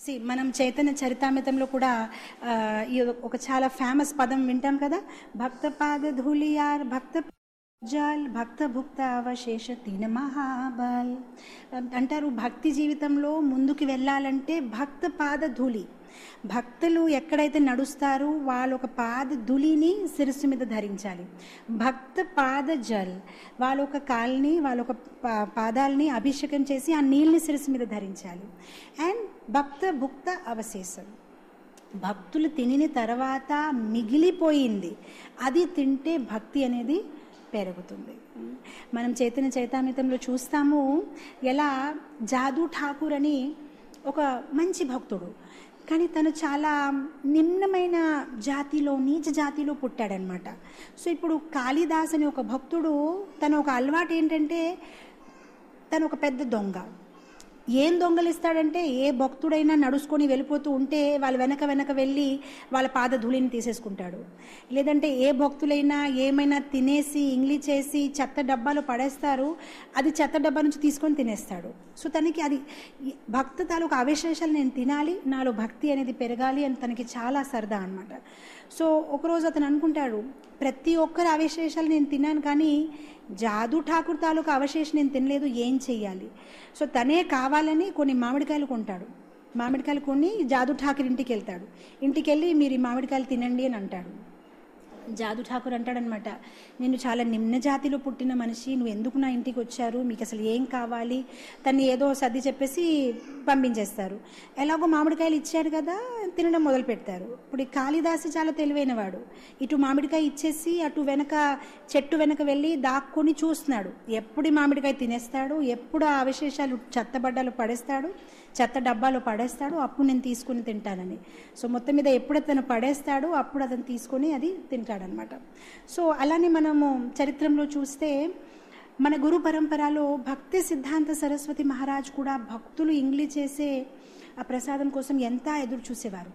C మనం చైతన్య చరితామృతంలో కూడా ఆ, ఈ ఒక చాలా ఫేమస్ పదం వింటాం కదా భక్త పాద ధూళియార్ భక్త జల్ భక్త భుక్త అవశేష తిన మహాబల్ అంటారు భక్తి జీవితంలో ముందుకు వెళ్ళాలంటే భక్త పాద ధూళి భక్తులు ఎక్కడైతే నడుస్తారో వాళ్ళ ఒక పాద ధూళిని శిరస్సు మీద ధరించాలి భక్త పాద జల్ వాళ్ళ ఒక కాల్ని వాళ్ళ ఒక పా- పాదాలని అభిషేకం చేసి ఆ నీళ్ళని శిరస్సు మీద ధరించాలి అండ్ భక్త భుక్త అవశేషం భక్తులు తినిన తర్వాత మిగిలిపోయింది అది తింటే భక్తి అనేది పెరుగుతుంది మనం చైతన్య చైతామితంలో చూస్తాము ఎలా జాదూ ఠాకూర్ అని ఒక మంచి భక్తుడు కానీ తను చాలా నిమ్నమైన జాతిలో నీచ జాతిలో పుట్టాడనమాట సో ఇప్పుడు కాళిదాస్ అనే ఒక భక్తుడు తన ఒక అలవాటు ఏంటంటే తను ఒక పెద్ద దొంగ ఏం దొంగలిస్తాడంటే ఏ భక్తుడైనా నడుచుకొని వెళ్ళిపోతూ ఉంటే వాళ్ళ వెనక వెనక వెళ్ళి వాళ్ళ పాద ధూళిని తీసేసుకుంటాడు లేదంటే ఏ భక్తులైనా ఏమైనా తినేసి ఇంగ్లీ చేసి చెత్త డబ్బాలో పడేస్తారు అది చెత్త డబ్బా నుంచి తీసుకొని తినేస్తాడు సో తనకి అది ఈ భక్త తాలూకు అవశేషాలు నేను తినాలి నాలో భక్తి అనేది పెరగాలి అని తనకి చాలా సరదా అనమాట సో ఒకరోజు అతను అనుకుంటాడు ప్రతి ఒక్కరి అవశేషాలు నేను తిన్నాను కానీ జాదు ఠాకూర్ తాలూకు అవశేషం నేను తినలేదు ఏం చెయ్యాలి సో తనే కావాలని కొన్ని మామిడికాయలు కొంటాడు మామిడికాయలు కొని జాదు ఠాకూర్ ఇంటికి వెళ్తాడు ఇంటికి వెళ్ళి మీరు ఈ మామిడికాయలు తినండి అని అంటాడు జాదు ఠాకూర్ అంటాడనమాట నేను చాలా నిమ్న జాతిలో పుట్టిన మనిషి నువ్వు ఎందుకు నా ఇంటికి వచ్చారు మీకు అసలు ఏం కావాలి తన్ని ఏదో సర్ది చెప్పేసి పంపించేస్తారు ఎలాగో మామిడికాయలు ఇచ్చాడు కదా తినడం మొదలు పెడతారు ఇప్పుడు ఈ కాళిదాసు చాలా తెలివైనవాడు ఇటు మామిడికాయ ఇచ్చేసి అటు వెనక చెట్టు వెనక వెళ్ళి దాక్కుని చూస్తున్నాడు ఎప్పుడు ఈ మామిడికాయ తినేస్తాడు ఎప్పుడు ఆ అవశేషాలు చెత్తబడ్డలు పడేస్తాడు చెత్త డబ్బాలో పడేస్తాడు అప్పుడు నేను తీసుకుని తింటానని సో మొత్తం మీద ఎప్పుడు అతను పడేస్తాడో అప్పుడు అతను తీసుకొని అది తింటాడనమాట సో అలానే మనము చరిత్రలో చూస్తే మన గురు పరంపరలో భక్తి సిద్ధాంత సరస్వతి మహారాజ్ కూడా భక్తులు ఇంగ్లీ చేసే ఆ ప్రసాదం కోసం ఎంత ఎదురు చూసేవారు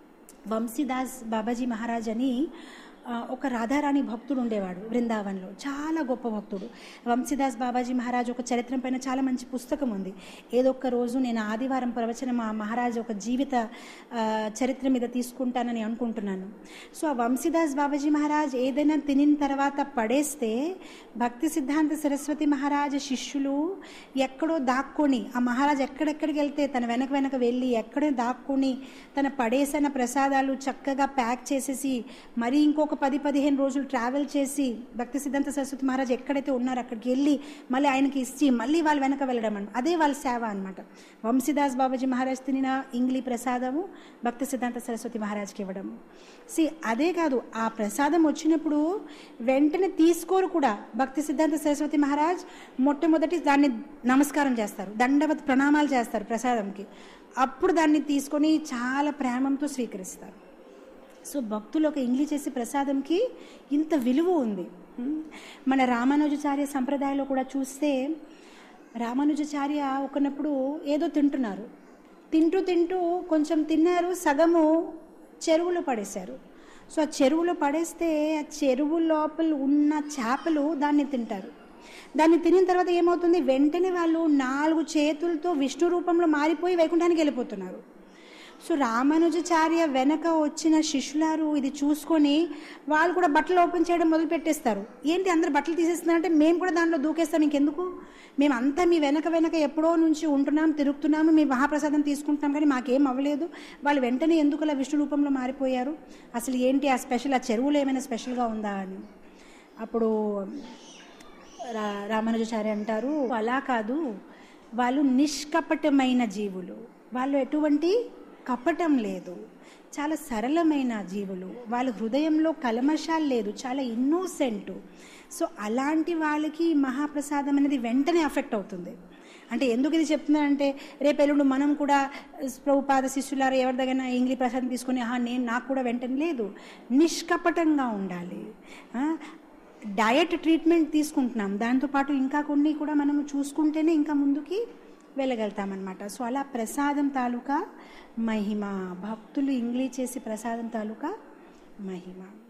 వంశీదాస్ బాబాజీ మహారాజ్ అని ఆ, ఒక రాధారాణి భక్తుడు ఉండేవాడు బృందావన్లో చాలా గొప్ప భక్తుడు వంశీదాస్ బాబాజీ మహారాజ్ ఒక చరిత్ర పైన చాలా మంచి పుస్తకం ఉంది ఏదో ఒక రోజు నేను ఆదివారం ప్రవచనం ఆ మహారాజ్ ఒక జీవిత ఆ, చరిత్ర మీద తీసుకుంటానని అనుకుంటున్నాను సో ఆ వంశీదాస్ బాబాజీ మహారాజ్ ఏదైనా తినిన తర్వాత పడేస్తే భక్తి సిద్ధాంత సరస్వతి మహారాజ్ శిష్యులు ఎక్కడో దాక్కొని ఆ మహారాజ్ ఎక్కడెక్కడికి వెళ్తే తన వెనక వెనక వెళ్ళి ఎక్కడో దాక్కొని తన పడేసిన ప్రసాదాలు చక్కగా ప్యాక్ చేసేసి మరీ ఇంకొక పది పదిహేను రోజులు ట్రావెల్ చేసి భక్తి సిద్ధాంత సరస్వతి మహారాజ్ ఎక్కడైతే ఉన్నారో అక్కడికి వెళ్ళి మళ్ళీ ఆయనకి ఇచ్చి మళ్ళీ వాళ్ళ వెనక వెళ్ళడం అన్న అదే వాళ్ళ సేవ అనమాట వంశీదాస్ బాబాజీ మహారాజ్ తినిన ఇంగ్లీ ప్రసాదము భక్తి సిద్ధాంత సరస్వతి మహారాజ్కి ఇవ్వడము సి అదే కాదు ఆ ప్రసాదం వచ్చినప్పుడు వెంటనే తీసుకోరు కూడా భక్తి సిద్ధాంత సరస్వతి మహారాజ్ మొట్టమొదటి దాన్ని నమస్కారం చేస్తారు దండవత్ ప్రణామాలు చేస్తారు ప్రసాదంకి అప్పుడు దాన్ని తీసుకొని చాలా ప్రేమంతో స్వీకరిస్తారు సో భక్తులు ఒక ఇంగ్లీష్ చేసే ప్రసాదంకి ఇంత విలువ ఉంది ఉమ్. మన రామానుజాచార్య సంప్రదాయంలో కూడా చూస్తే రామానుజాచార్య ఒకనప్పుడు ఏదో తింటున్నారు తింటూ తింటూ కొంచెం తిన్నారు సగము చెరువులో పడేశారు సో ఆ చెరువులో పడేస్తే ఆ చెరువు లోపల ఉన్న చేపలు దాన్ని తింటారు దాన్ని తినిన తర్వాత ఏమవుతుంది వెంటనే వాళ్ళు నాలుగు చేతులతో విష్ణు రూపంలో మారిపోయి వైకుంఠానికి వెళ్ళిపోతున్నారు సో రామానుజాచార్య వెనక వచ్చిన శిష్యులారు ఇది చూసుకొని వాళ్ళు కూడా బట్టలు ఓపెన్ చేయడం మొదలు పెట్టేస్తారు ఏంటి అందరు బట్టలు తీసేస్తున్నారంటే మేము కూడా దాంట్లో దూకేస్తాం ఇంకెందుకు మేము అంతా మీ వెనక వెనక ఎప్పుడో నుంచి ఉంటున్నాం తిరుగుతున్నాము మీ మహాప్రసాదం తీసుకుంటున్నాం కానీ మాకేం అవ్వలేదు వాళ్ళు వెంటనే ఎందుకు అలా విష్ణు రూపంలో మారిపోయారు అసలు ఏంటి ఆ స్పెషల్ ఆ చెరువులో ఏమైనా స్పెషల్గా ఉందా అని అప్పుడు రా రామానుజాచార్య అంటారు అలా కాదు వాళ్ళు నిష్కపటమైన జీవులు వాళ్ళు ఎటువంటి కపటం లేదు చాలా సరళమైన జీవులు వాళ్ళ హృదయంలో కల్మషాలు లేదు చాలా ఇన్నోసెంట్ సో అలాంటి వాళ్ళకి ఈ మహాప్రసాదం అనేది వెంటనే అఫెక్ట్ అవుతుంది అంటే ఎందుకు ఇది చెప్తున్నానంటే రేపు ఎల్లుండి మనం కూడా ప్రభుపాద శిష్యులారు ఎవరి దగ్గర ఇంగ్లీష్ ప్రసాదం తీసుకుని ఆహా నేను నాకు కూడా వెంటనే లేదు నిష్కపటంగా ఉండాలి ఆ, డయట్ ట్రీట్మెంట్ తీసుకుంటున్నాం దాంతోపాటు ఇంకా కొన్ని కూడా మనము చూసుకుంటేనే ఇంకా ముందుకి వెళ్ళగలుగుతామన్నమాట సో అలా ప్రసాదం తాలూకా మహిమ భక్తులు ఇంగ్లీష్ చేసి ప్రసాదం తాలూకా మహిమ